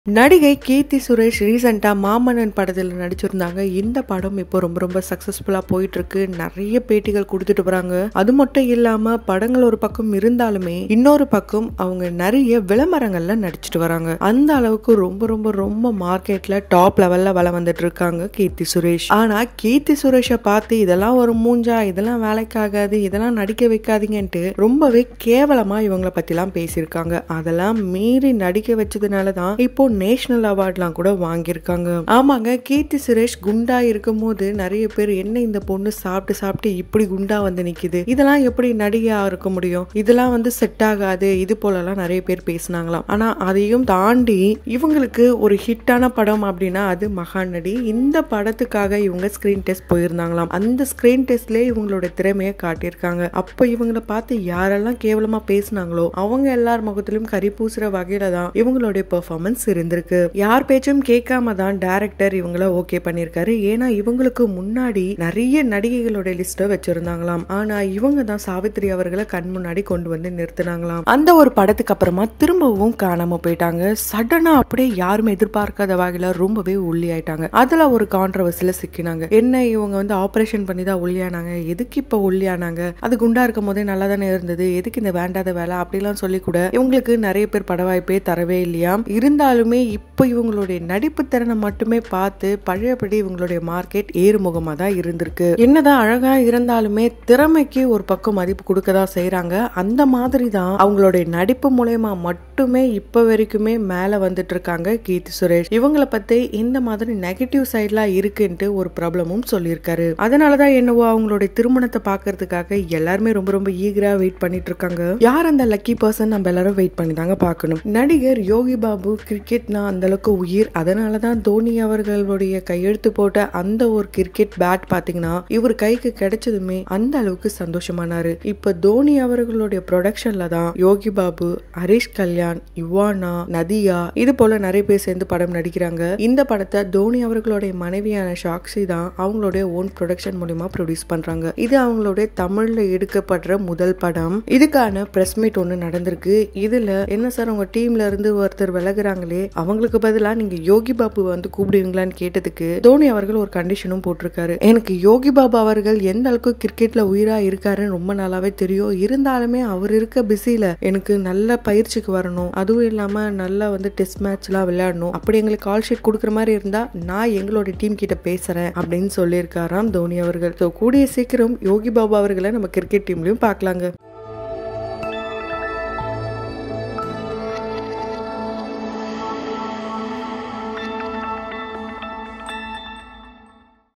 நடிகை கீர்த்தி சுரேஷ் ரீசெண்டா மாமன்னன் படத்தில் நடிச்சிருந்தாங்க இந்த படம் இப்போ ரொம்ப ரொம்ப சக்சஸ்ஃபுல்லா போயிட்டு இருக்கு நிறைய பேட்டிகள் கொடுத்துட்டு வராங்க அது மட்டும் இல்லாம படங்கள் ஒரு பக்கம் இருந்தாலுமே இன்னொரு பக்கம் அவங்க நிறைய விளம்பரங்கள்ல நடிச்சிட்டு வராங்க அந்த அளவுக்கு ரொம்ப ரொம்ப ரொம்ப மார்க்கெட்ல டாப் லெவல்ல வள வந்துட்டு இருக்காங்க கீர்த்தி சுரேஷ் ஆனா கீர்த்தி சுரேஷை பார்த்து இதெல்லாம் ஒரு மூஞ்சா இதெல்லாம் வேலைக்காகாது இதெல்லாம் நடிக்க வைக்காதீங்கன்ட்டு ரொம்பவே கேவலமா இவங்களை பத்திலாம் பேசியிருக்காங்க அதெல்லாம் மீறி நடிக்க வச்சதுனாலதான் இப்போ நேஷனல் அவார்ட்லாம் கூட வாங்கியிருக்காங்க ஆமாங்க கீர்த்தி சுரேஷ் குண்டா இருக்கும் போது நிறைய பேர் என்ன இந்த பொண்ணு சாப்பிட்டு சாப்பிட்டு இப்படி குண்டா வந்து நிக்குது இதெல்லாம் எப்படி நடிகையா இருக்க முடியும் இதெல்லாம் வந்து செட் ஆகாது இது போலலாம் நிறைய பேர் பேசினாங்களாம் ஆனா அதையும் தாண்டி இவங்களுக்கு ஒரு ஹிட்டான படம் அப்படின்னா அது மகாநடி இந்த படத்துக்காக இவங்க ஸ்கிரீன் டெஸ்ட் போயிருந்தாங்களாம் அந்த ஸ்கிரீன் டெஸ்ட்ல இவங்களோட திறமையை காட்டியிருக்காங்க அப்போ இவங்களை பார்த்து யாரெல்லாம் கேவலமா பேசினாங்களோ அவங்க எல்லார் முகத்திலும் கறி பூசுற வகையில தான் இவங்களுடைய பெர்ஃபார்மன்ஸ் இருந்திருக்கு யார் பேச்சும் கேட்காம தான் டைரக்டர் இவங்கள ஓகே பண்ணிருக்காரு ஏன்னா இவங்களுக்கு முன்னாடி நிறைய நடிகைகளோட லிஸ்ட வச்சிருந்தாங்களாம் ஆனா இவங்க தான் சாவித்ரி அவர்களை கண் முன்னாடி கொண்டு வந்து நிறுத்தினாங்களாம் அந்த ஒரு படத்துக்கு அப்புறமா திரும்பவும் காணாம போயிட்டாங்க சடனா அப்படியே யாருமே எதிர்பார்க்காத வகையில ரொம்பவே ஒல்லி ஆயிட்டாங்க அதுல ஒரு கான்ட்ரவர்சில சிக்கினாங்க என்ன இவங்க வந்து ஆபரேஷன் பண்ணி தான் ஒல்லியானாங்க எதுக்கு இப்ப ஒல்லியானாங்க அது குண்டா இருக்கும் போதே நல்லா தானே இருந்தது எதுக்கு இந்த வேண்டாத வேலை அப்படிலாம் சொல்லி கூட இவங்களுக்கு நிறைய பேர் பட வாய்ப்பே தரவே இல்லையா இருந்தாலுமே இப்போ இவங்களுடைய நடிப்பு திறனை மட்டுமே பார்த்து பழையபடி இவங்களுடைய மார்க்கெட் ஏறுமுகமா தான் இருந்திருக்கு என்னதான் அழகா இருந்தாலுமே திறமைக்கு ஒரு பக்கம் மதிப்பு கொடுக்க தான் செய்யறாங்க அந்த மாதிரி தான் அவங்களுடைய நடிப்பு மூலயமா மட்டுமே இப்ப வரைக்குமே மேல வந்துட்டு இருக்காங்க கீர்த்தி சுரேஷ் இவங்கள பத்தி இந்த மாதிரி நெகட்டிவ் சைட்லாம் இருக்குன்ட்டு ஒரு ப்ராப்ளமும் சொல்லியிருக்காரு அதனாலதான் என்னவோ அவங்களுடைய திருமணத்தை பாக்குறதுக்காக எல்லாருமே ரொம்ப ரொம்ப ஈகரா வெயிட் பண்ணிட்டு இருக்காங்க யார் அந்த லக்கி பர்சன் நம்ம எல்லாரும் வெயிட் பண்ணி தாங்க பார்க்கணும் நடிகர் யோகி பாபு கிரிக்கெட்னா அந்த அளவுக்கு உயிர் அதனால தான் தோனி அவர்களுடைய கையெழுத்து போட்ட அந்த ஒரு கிரிக்கெட் பேட் பாத்தீங்கன்னா இவர் கைக்கு கிடைச்சதுமே அந்த அளவுக்கு சந்தோஷமானாரு இப்ப தோனி அவர்களுடைய ப்ரொடக்ஷன்ல தான் யோகி பாபு ஹரிஷ் கல்யாண் யுவானா நதியா இது போல நிறைய பேர் சேர்ந்து படம் நடிக்கிறாங்க இந்த படத்தை தோனி அவர்களுடைய மனைவியான சாக்ஷி தான் அவங்களுடைய ஓன் ப்ரொடக்ஷன் மூலியமா ப்ரொடியூஸ் பண்றாங்க இது அவங்களுடைய தமிழ்ல எடுக்கப்படுற முதல் படம் இதுக்கான பிரஸ் மீட் ஒன்று நடந்திருக்கு இதுல என்ன சார் உங்க டீம்ல இருந்து ஒருத்தர் விலகுறாங்களே அவங்களுக்கு பதிலா நீங்க யோகி பாபு வந்து கூப்பிடுவீங்களான்னு கேட்டதுக்கு தோனி அவர்கள் ஒரு கண்டிஷனும் போட்டிருக்காரு எனக்கு யோகி பாபு அவர்கள் எந்த அளவுக்கு கிரிக்கெட்ல உயிரா இருக்காருன்னு ரொம்ப நாளாவே தெரியும் இருந்தாலுமே அவர் இருக்க பிஸியில எனக்கு நல்ல பயிற்சிக்கு வரணும் அதுவும் இல்லாம நல்லா வந்து டெஸ்ட் மேட்ச் எல்லாம் விளையாடணும் அப்படி எங்களுக்கு கால் ஷீட் கொடுக்குற மாதிரி இருந்தா நான் எங்களோட டீம் கிட்ட பேசுறேன் அப்படின்னு சொல்லியிருக்காராம் தோனி அவர்கள் So, கூடிய சீக்கிரம் யோகி பாபு அவர்களை நம்ம கிரிக்கெட் டீம்லயும் பார்க்கலாங்க